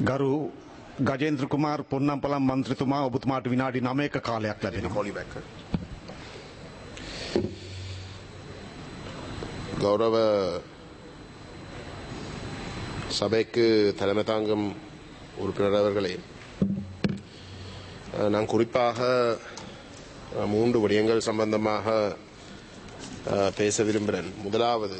ගරු ගජේන්ද්‍ර කුමාර් පොන්නම්පලම් මන්ත්‍රතුමා ඔබතුමාට විනාඩි 9ක කාලයක් ලැබෙනවා. call you back. huh? கௌரவ சபைக்கு தலைமை தாங்கும் உறுப்பினர் அவர்களே அஹ், நான் குறிப்பாக அஹ், மூன்று விடயங்கள் சம்பந்தமாக அஹ், பேச விரும்புகிறேன் முதலாவது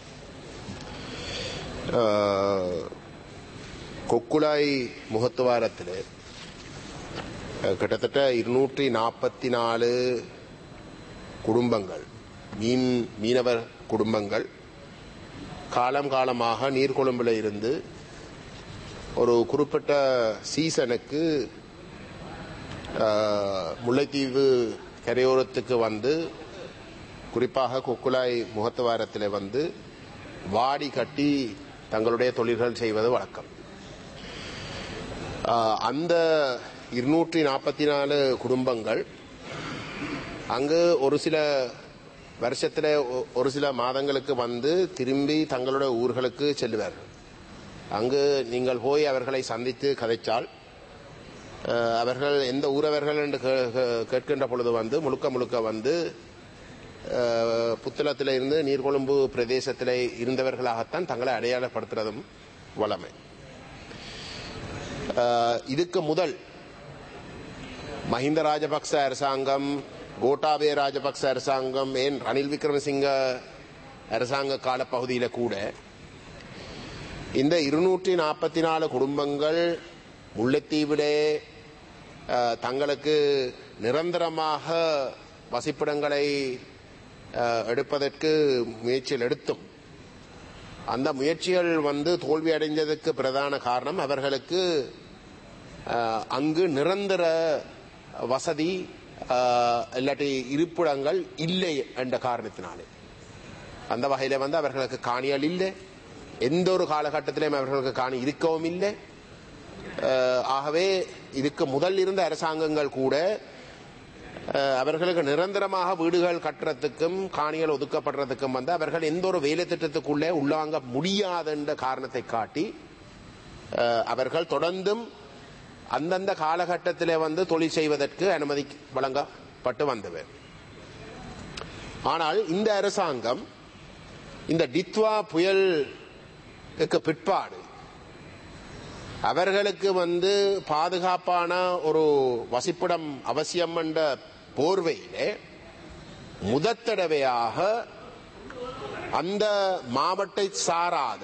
அஹ், கொக்குலாய் முகத்துவாரத்திலே அஹ், கிட்டத்தட்ட இருநூற்றி நாற்பத்தி நாலு குடும்பங்கள் மீன் மீனவர் குடும்பங்கள் காலம் காலமாக நீர்கொழும்புல இருந்து ஒரு குறிப்பிட்ட சீசனுக்கு அஹ், முல்லைத்தீவு கரையோரத்துக்கு வந்து குறிப்பாக கொக்குலாய் முகத்துவாரத்தில் வந்து வாடி கட்டி தங்களுடைய தொழில்கள் செய்வது வழக்கம் ஆஹ் அந்த இருநூற்றி நாற்பத்தி நாலு குடும்பங்கள் அங்கு ஒரு சில வருஷத்தில் ஒரு சில மாதங்களுக்கு வந்து திரும்பி தங்களுடைய ஊர்களுக்கு செல்லுவார்கள் அங்கு நீங்கள் போய் அவர்களை சந்தித்து கதைச்சால் ஆஹ் அவர்கள் எந்த ஊரவர்கள் என்று கே- கே- கேட்கின்ற பொழுது வந்து முழுக்க முழுக்க வந்து ஆஹ் புத்தளத்தில் இருந்து நீர்கொழும்பு பிரதேசத்தில் இருந்தவர்களாகத்தான் தங்களை அடையாளப்படுத்துறதும் வளமை ஆஹ் இதுக்கு முதல் மஹிந்த ராஜபக்ச அரசாங்கம் கோட்டாபய ராஜபக்ச அரசாங்கம் ஏன் ரணில் விக்ரமசிங்க அரசாங்க காலப்பகுதியில் கூட இந்த இருநூற்றி நாற்பத்தி நாலு குடும்பங்கள் முல்லைத்தீவிலே ஆஹ், தங்களுக்கு நிரந்தரமாக வசிப்பிடங்களை ஆஹ், எடுப்பதற்கு முயற்சிகள் எடுத்தும் அந்த முயற்சிகள் வந்து தோல்வி அடைந்ததற்கு பிரதான காரணம் அவர்களுக்கு ஆஹ், அங்கு நிரந்தர வசதி ஆஹ், இல்லாட்டி இருப்பிடங்கள் இல்லை என்ற காரணத்தினாலே அந்த வகையில வந்து அவர்களுக்கு காணிகள் இல்லை எந்த ஒரு காலகட்டத்திலும் அவர்களுக்கு காணி இருக்கவும் இல்லை ஆஹ், ஆகவே இதுக்கு முதல் இருந்த அரசாங்கங்கள் கூட அஹ், அவர்களுக்கு நிரந்தரமாக வீடுகள் கட்டுறதுக்கும் காணிகள் ஒதுக்கப்படுறதுக்கும் வந்து அவர்கள் எந்த ஒரு வேலை திட்டத்துக்குள்ளே உள்ளாங்க முடியாது என்ற காரணத்தை காட்டி அஹ், அவர்கள் தொடர்ந்தும் அந்தந்த காலகட்டத்திலே வந்து தொழில் செய்வதற்கு அனுமதி வழங்கப்பட்டு வந்தது ஆனால் இந்த அரசாங்கம் இந்த டித்வா புயலுக்கு பிற்பாடு அவர்களுக்கு வந்து பாதுகாப்பான ஒரு வசிப்பிடம் அவசியம் என்ற போர்வையிலே முதத்தடவையாக அந்த மாவட்டத்தை சாராத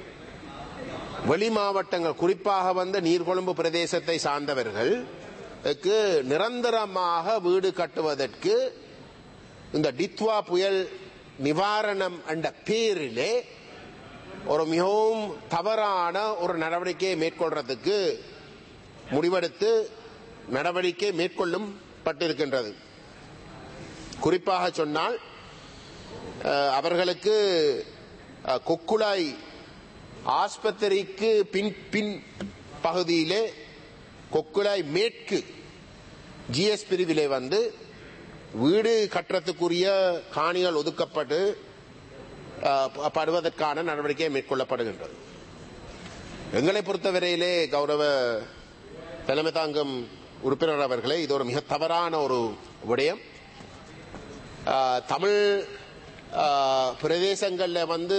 வெளி மாவட்டங்கள் குறிப்பாக வந்து நீர்கொழும்பு பிரதேசத்தை சார்ந்தவர்களுக்கு நிரந்தரமாக வீடு கட்டுவதற்கு இந்த டித்வா புயல் நிவாரணம் என்ற பேரிலே ஒரு மிகவும் தவறான ஒரு நடவடிக்கையை மேற்கொள்றதுக்கு முடிவெடுத்து நடவடிக்கை மேற்கொள்ளும் பட்டிருக்கின்றது குறிப்பாக சொன்னால் அஹ், அவர்களுக்கு அஹ், கொக்குளாய் ஆஸ்பத்திரிக்கு பின் பின் பகுதியிலே கொக்குளாய் மேற்கு ஜிஎஸ் பிரிவிலே வந்து வீடு கட்டுறதுக்குரிய காணிகள் ஒதுக்கப்பட்டு அஹ், ப- படுவதற்கான நடவடிக்கை மேற்கொள்ளப்படுகின்றது எங்களை பொறுத்தவரையிலே கௌரவ தலைமை தாங்கும் உறுப்பினர் அவர்களே இது ஒரு மிக தவறான ஒரு விடயம் அஹ், தமிழ் அஹ், பிரதேசங்கள்ல வந்து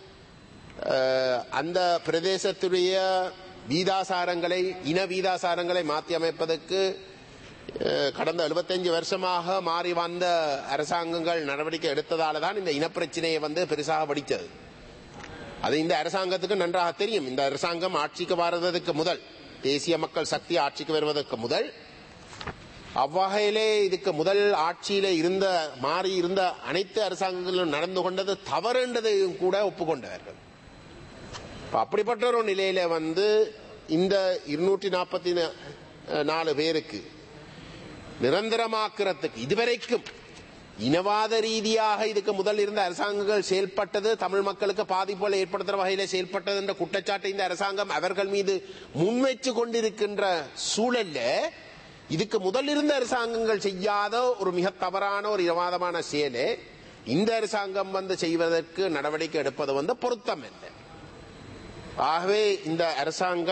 அஹ், அந்த பிரதேசத்துடைய வீதாசாரங்களை இன வீதாசாரங்களை மாற்றி அமைப்பதற்கு அஹ், கடந்த 75 வருஷமாக மாறி வந்த அரசாங்கங்கள் நடவடிக்கை எடுத்ததால தான் இந்த இனப்பிரச்சனையை வந்து பெருசாக வடித்தது அது இந்த அரசாங்கத்துக்கு நன்றாக தெரியும் இந்த அரசாங்கம் ஆட்சிக்கு வருவதற்கு முதல் தேசிய மக்கள் சக்தி ஆட்சிக்கு வருவதற்கு முதல் அவ்வகையிலே இதுக்கு முதல் ஆட்சியிலே இருந்த மாறி இருந்த அனைத்து அரசாங்கங்களும் நடந்து கொண்டது தவறு என்றதையும் கூட ஒப்புக்கொண்டவர்கள் இப்ப அப்படிப்பட்ட ஒரு நிலையில வந்து இந்த இருநூற்றி நாற்பத்தி நாலு பேருக்கு நிரந்தரமாக்குறதுக்கு இதுவரைக்கும் இனவாத ரீதியாக இதுக்கு முதல் இருந்த அரசாங்கங்கள் செயல்பட்டது தமிழ் மக்களுக்கு பாதிப்புகளை ஏற்படுத்துற வகையில செயல்பட்டது என்ற குற்றச்சாட்டை இந்த அரசாங்கம் அவர்கள் மீது முன்வைச்சு கொண்டிருக்கின்ற சூழல்ல இதுக்கு முதல் இருந்த அரசாங்கங்கள் செய்யாத ஒரு மிக தவறான ஒரு இனவாதமான செயலை இந்த அரசாங்கம் வந்து செய்வதற்கு நடவடிக்கை எடுப்பது வந்து பொருத்தம் இல்லை ஆகவே இந்த அரசாங்கம்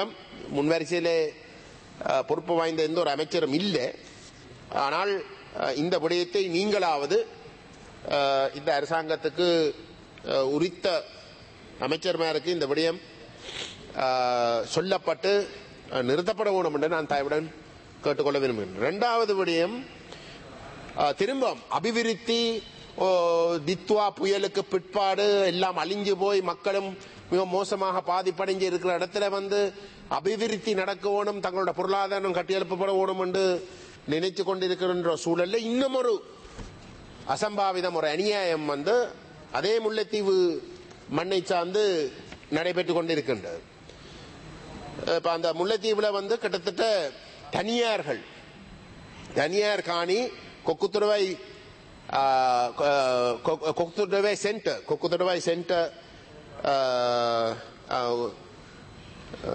முன்வரிசையிலே அஹ், பொறுப்பு வாய்ந்த எந்த ஒரு அமைச்சரும் இல்லை ஆனால் அஹ், இந்த விடயத்தை நீங்களாவது அஹ், இந்த அரசாங்கத்துக்கு அஹ், உரித்த அமைச்சர்மாருக்கு இந்த விடயம் அஹ், சொல்லப்பட்டு அஹ், நிறுத்தப்பட வேண்டும் என்று நான் தாயுடன் கேட்டுக்கொள்ள விரும்புகிறேன் இரண்டாவது விடயம் அஹ், திரும்ப அபிவிருத்தி ஓ, தித்வா புயலுக்கு பிற்பாடு எல்லாம் அழிஞ்சு போய் மக்களும் மிக மோசமாக பாதிப்படைஞ்சு இருக்கிற இடத்துல வந்து அபிவிருத்தி நடக்க வேணும் தங்களோட பொருளாதாரம் கட்டியெழுப்பப்பட வேணும் என்று நினைத்து கொண்டிருக்கின்ற சூழல்ல இன்னும் ஒரு அசம்பாவிதம் ஒரு அநியாயம் வந்து அதே முல்லைத்தீவு மண்ணை சார்ந்து நடைபெற்றுக் கொண்டிருக்கின்றது இப்ப அந்த முல்லைத்தீவுல வந்து கிட்டத்தட்ட தனியார்கள் தனியார் காணி கொக்குத்துறவை ஆ, கொ- கொ- கொக்குத்துறவை சென்டர் கொக்குத்துறவை சென்டர் ஆ, ஆ, ஆ,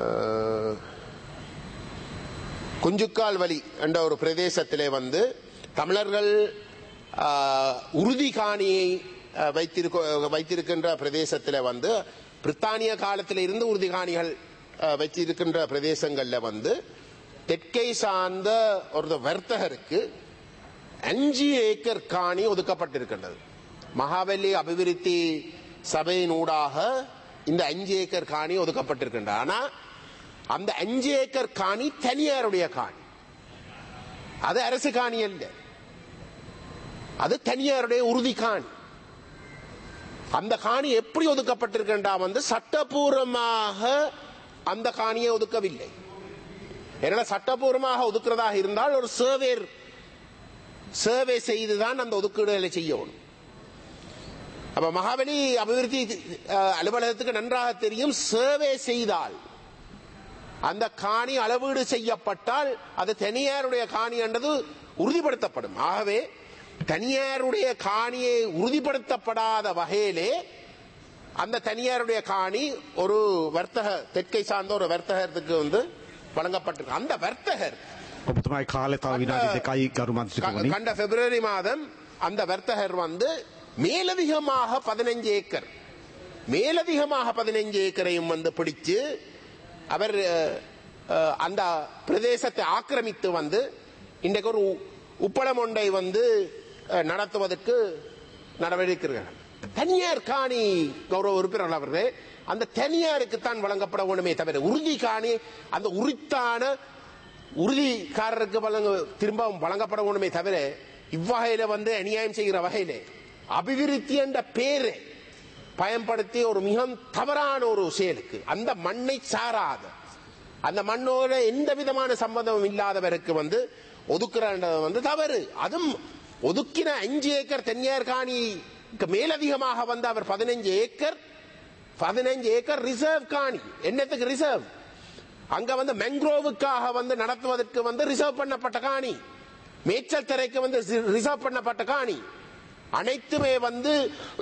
குஞ்சுக்கால் வழி என்ற ஒரு பிரதேசத்திலே வந்து தமிழர்கள் ஆ, உறுதி காணியை ஆ, வைத்திருக்க வைத்திருக்கின்ற பிரதேசத்தில் வந்து பிரித்தானிய காலத்தில் இருந்து உறுதி காணிகள் ஆ, வைத்திருக்கின்ற பிரதேசங்கள்ல வந்து தெற்கை சார்ந்த ஒரு வர்த்தகருக்கு அஞ்சு ஏக்கர் காணி ஒதுக்கப்பட்டிருக்கின்றது மகாவலி அபிவிருத்தி சபையின் ஊடாக இந்த அஞ்சு ஏக்கர் காணி ஒதுக்கப்பட்டிருக்கின்றது ஆனா அந்த அஞ்சு ஏக்கர் காணி தனியாருடைய காணி அது அரசு காணி அல்ல அது தனியாருடைய உறுதி காணி அந்த காணி எப்படி ஒதுக்கப்பட்டிருக்கின்றா வந்து சட்டபூர்வமாக அந்த காணியை ஒதுக்கவில்லை ஏன்னா சட்டபூர்வமாக ஒதுக்குறதாக இருந்தால் ஒரு சர்வேர் சர்வே செய்துதான் அந்த ஒதுக்கீடுகளை செய்யணும் அப்ப மகாபலி அபிவிருத்தி அஹ், அலுவலகத்துக்கு நன்றாக தெரியும் சர்வே செய்தால் அந்த காணி அளவீடு செய்யப்பட்டால் அது தனியாருடைய காணி என்றது உறுதிப்படுத்தப்படும் ஆகவே தனியாருடைய காணியை உறுதிப்படுத்தப்படாத வகையிலே அந்த தனியாருடைய காணி ஒரு வர்த்தக தெற்கை சார்ந்த ஒரு வர்த்தகத்துக்கு வந்து வழங்கப்பட்டிருக்கு அந்த வர்த்தகர் ඔබතුමයි කාලය තව විනාඩි දෙකයි ගරු මන්ත්‍රීතුමනි. கண்ட பிப்ரவரி மாதம் அந்த வர்த்தகர் வந்து மேலதிகமாக பதினஞ்சு ஏக்கர் மேலதிகமாக பதினஞ்சு ஏக்கரையும் வந்து பிடிச்சு அவர் அஹ், அஹ், அந்த பிரதேசத்தை ஆக்கிரமித்து வந்து இன்றைக்கு ஒரு உப்பளம் ஒன்றை வந்து அஹ், நடத்துவதற்கு நடவடிக்கிறார்கள் தனியார் காணி கௌரவ உறுப்பினர் அவர்களே அந்த தனியாருக்குத்தான் வழங்கப்பட வேண்டுமே தவிர உறுதி காணி அந்த உரித்தான உறுதிக்காரருக்கு வழங்க திரும்பவும் வழங்கப்பட வேண்டுமே தவிர இவ்வகையில வந்து அநியாயம் செய்கிற வகையிலே அபிவிருத்தி என்ற பேரை பயன்படுத்தி ஒரு மிக தவறான ஒரு செயலுக்கு அந்த மண்ணை சாராத அந்த மண்ணோட எந்த விதமான சம்பந்தமும் இல்லாதவருக்கு வந்து ஒதுக்குறது வந்து தவறு அதுவும் ஒதுக்கின அஞ்சு ஏக்கர் தென்னியார் காணிக்கு மேலதிகமாக வந்து அவர் பதினஞ்சு ஏக்கர் பதினஞ்சு ஏக்கர் ரிசர்வ் காணி என்னத்துக்கு ரிசர்வ் அங்க வந்து மேங்க்ரோவுக்காக வந்து நடத்துவதற்கு வந்து ரிசர்வ் பண்ணப்பட்ட காணி மேய்ச்சல் திரைக்கு வந்து ரிசர்வ் பண்ணப்பட்ட காணி அனைத்துமே வந்து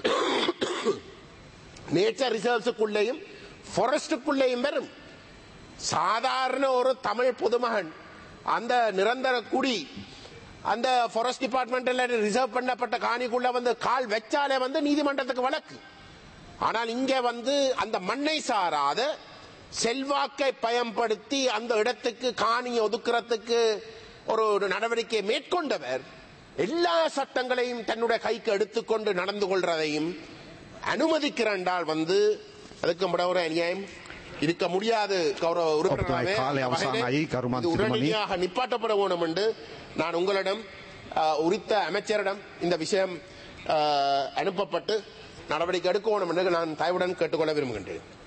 நேச்சர் ரிசர்வ்ஸுக்குள்ளேயும் ஃபாரஸ்டுக்குள்ளேயும் வரும் சாதாரண ஒரு தமிழ் பொதுமகன் அந்த நிரந்தர குடி அந்த ஃபாரஸ்ட் டிபார்ட்மெண்ட்ல ரிசர்வ் பண்ணப்பட்ட காணிக்குள்ள வந்து கால் வச்சாலே வந்து நீதிமன்றத்துக்கு வழக்கு ஆனால் இங்க வந்து அந்த மண்ணை சாராத செல்வாக்கை பயன்படுத்தி அந்த இடத்துக்கு காணியை ஒதுக்குறதுக்கு ஒரு ஒரு நடவடிக்கை மேற்கொண்டவர் எல்லா சட்டங்களையும் தன்னுடைய கைக்கு எடுத்துக்கொண்டு நடந்து கொள்றதையும் அனுமதிக்கிறண்டால் வந்து அதுக்கு விட ஒரு அநியாயம் இருக்க முடியாது கௌரவ உறுப்பினராகவே அப்ப காலை அவசானம் ஆகி கருமான் இது திருமணி. உடனடியாக நிப்பாட்டப்பட வேண்டும் என்று நான் உங்களிடம் அஹ், உரித்த அமைச்சரிடம் இந்த விஷயம் அஹ், அனுப்பப்பட்டு நடவடிக்கை எடுக்க வேண்டும் என்று நான் தாய்வுடன் கேட்டுக்கொள்ள விரும்புகின்றேன்